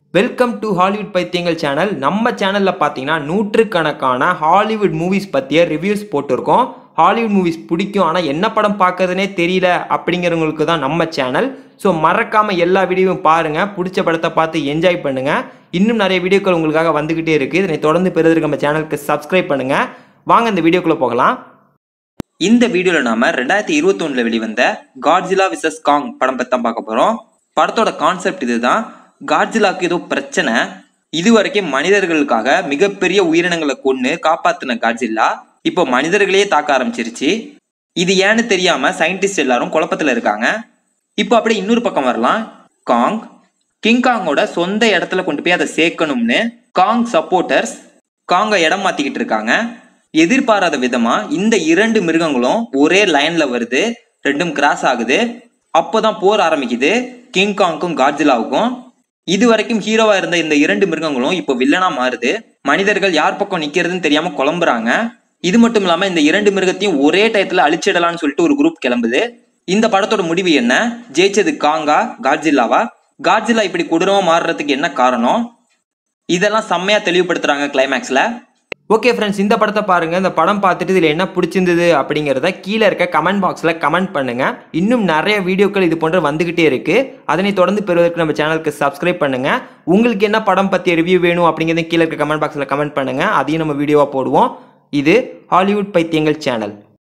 welcome to Hollywood பைத்தியங்கள் channel நம்ம சேனலில் பார்த்தீங்கன்னா நூற்றுக்கணக்கான ஹாலிவுட் மூவிஸ் பற்றிய ரிவ்யூஸ் போட்டிருக்கோம் ஹாலிவுட் மூவிஸ் பிடிக்கும் ஆனால் என்ன படம் பார்க்கறதுனே தெரியல அப்படிங்கிறவங்களுக்கு தான் நம்ம சேனல் ஸோ மறக்காமல் எல்லா வீடியோவும் பாருங்கள் பிடிச்ச படத்தை பார்த்து என்ஜாய் பண்ணுங்கள் இன்னும் நிறைய வீடியோக்கள் உங்களுக்காக வந்துக்கிட்டே இருக்குது இதனை தொடர்ந்து பெறுவதற்கு நம்ம சேனலுக்கு சப்ஸ்கிரைப் பண்ணுங்கள் வாங்க இந்த வீடியோக்குள்ளே போகலாம் இந்த வீடியோவில் நாம ரெண்டாயிரத்தி இருபத்தொன்னுல வெளிவந்த காட்ஜிலா விசஸ் காங் படம் பற்றி தான் பார்க்க போகிறோம் படத்தோட கான்செப்ட் இதுதான் காட்ஜிலாக்கு ஏதோ பிரச்சனை இது வரைக்கும் மனிதர்களுக்காக மிகப்பெரிய உயிரினங்களை கொன்று காப்பாத்தின காட்ஜில்லா இப்போ மனிதர்களையே தாக்க ஆரம்பிச்சிருச்சு இது ஏன்னு தெரியாம சயின்டிஸ்ட் எல்லாரும் குழப்பத்துல இருக்காங்க இப்போ அப்படியே இன்னொரு பக்கம் வரலாம் காங் கிங்காங்கோட சொந்த இடத்துல கொண்டு போய் அதை சேர்க்கணும்னு காங் சப்போர்ட்டர்ஸ் காங்க இடம் மாத்திக்கிட்டு இருக்காங்க எதிர்பாராத விதமா இந்த இரண்டு மிருகங்களும் ஒரே லைன்ல வருது ரெண்டும் கிராஸ் ஆகுது அப்போதான் போர் ஆரம்பிக்குது கிங் காங்க்கும் காட்ஜிலாவுக்கும் இது வரைக்கும் ஹீரோவா இருந்த இந்த இரண்டு மிருகங்களும் இப்போ வில்லனா மாறுது மனிதர்கள் யார் பக்கம் நிக்கிறதுன்னு தெரியாம குழம்புறாங்க இது மட்டும் இல்லாம இந்த இரண்டு மிருகத்தையும் ஒரே டயத்துல அழிச்சிடலாம்னு சொல்லிட்டு ஒரு குரூப் கிளம்புது இந்த படத்தோட முடிவு என்ன ஜெயிச்சது காங்கா காட்ஜில்லாவா காட்ஜில்லா இப்படி கொடூரமா மாறுறதுக்கு என்ன காரணம் இதெல்லாம் செம்மையா தெளிவுபடுத்துறாங்க கிளைமேக்ஸ்ல ஓகே ஃப்ரெண்ட்ஸ் இந்த படத்தை பாருங்க இந்த படம் பார்த்துட்டு இதில் என்ன பிடிச்சிருந்தது அப்படிங்கிறத கீழே இருக்க கமெண்ட் பாக்ஸில் கமெண்ட் பண்ணுங்க இன்னும் நிறைய வீடியோக்கள் இது போன்ற வந்துகிட்டே இருக்கு அதனை தொடர்ந்து பெறுவதற்கு நம்ம சேனலுக்கு சப்ஸ்கிரைப் பண்ணுங்க உங்களுக்கு என்ன படம் பற்றிய ரிவ்யூ வேணும் அப்படிங்கிறத கீழே இருக்க கமெண்ட் பாக்ஸில் கமெண்ட் பண்ணுங்க அதையும் நம்ம வீடியோவாக போடுவோம் இது ஹாலிவுட் பைத்தியங்கள் சேனல்